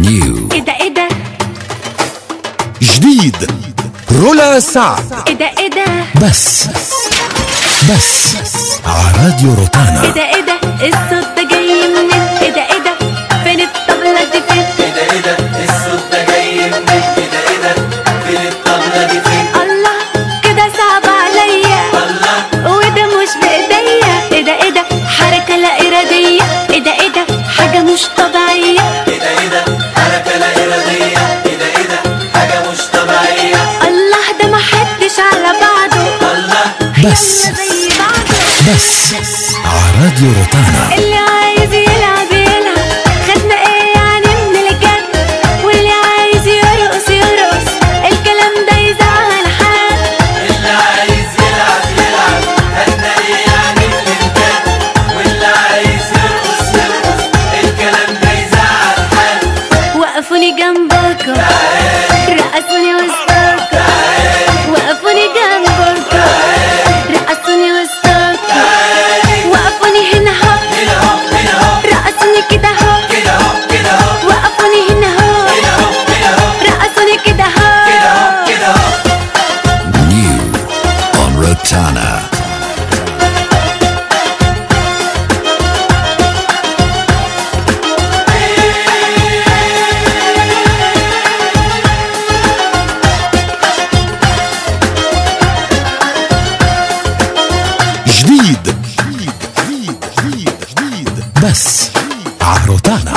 New ايه ده ايه ده جديد رولا سعد ايه ده ايه ده بس بس على راديو روتانا ايه ده ايه ده الصوت ده جاي منين ايه ده ايه ده فين الطبلة دي فين ايه ده ايه ده الصوت ده جاي منين ايه ده ايه ده فين الطبلة دي فين الله كده صعب عليا الله وده مش بايديا ايه ده ايه ده حركة لا ارادية ايه ده ايه ده حاجة مش طبيعية ايه ده ايه ده حركة لا إرادية ايه ده ايه ده حاجة مش طبيعية الله ده ما حدش على بعضه الله بس يلا زي بعضه بس على راديو روتانا اللي عايز يلعب يلعب خدنا ايه يعني من الجد واللي عايز يرقص يرقص الكلام ده يزعل حد اللي عايز يلعب يلعب خدنا ايه يعني من الجد واللي عايز يرقص يرقص الكلام ده يزعل حد وقفوني جنبكم رقصوني وسطكم وقفوني جنبكم رقصوني وسطكم وقفوني هنا اهو هنا اهو هنا اهو رقصوني كده اهو كده اهو كده اهو وقفوني هنا اهو هنا اهو هنا اهو رقصوني كده كده اهو اهو كده اهو New on Rotana جديد بس على روتانا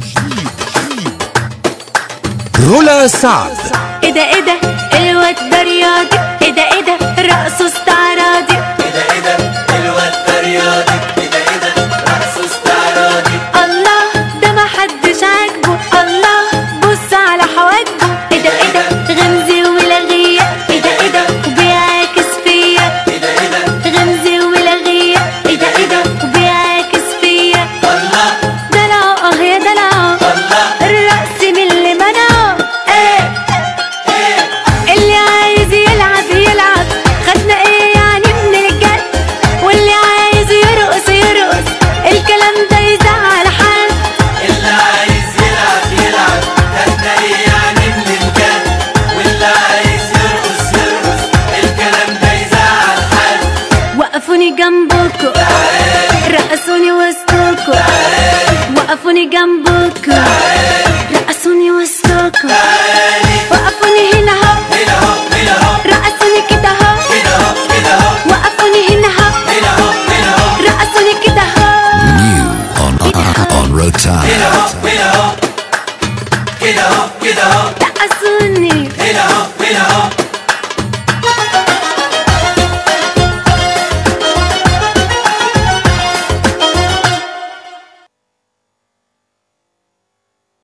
رولا سعد ايه ده ايه ده الواد ده رياضي ايه ده ايه ده رقصه استعراضي ايه ده ايه ده الواد ده رياضي ايه ده ايه ده رقص استعراضي الله ده ما حدش عاجبه الله بص على حواجبه ايه ده ايه ده غمزي ولغيه ايه ده ايه ده وبيعاكس فيا ايه ده ايه ده غمزي ولغيه ايه ده ايه ده وبيعاكس فيا الله دلعه اه يا دلعه الله الرقص من اللي منعه ايه اللي عايز يلعب يلعب خدنا ايه يعني من الجد واللي عايز يرقص يرقص الكلام ده يزعل حد اللي عايز يلعب يلعب خدنا ايه يعني من الجد واللي عايز يرقص يرقص الكلام ده يزعل حد وقفوني جنبكم رقصوني وسطكم وقفوني جنبكم رقصوني وسطكم وقفوني هنا اهو هنا اهو هنا اهو رقصوني كده اهو هنا اهو هنا اهو وقفوني هنا اهو هنا اهو هنا اهو رقصوني كده اهو New on on Rotana هنا اهو هنا اهو كده اهو كده اهو رقصوني هنا اهو هنا اهو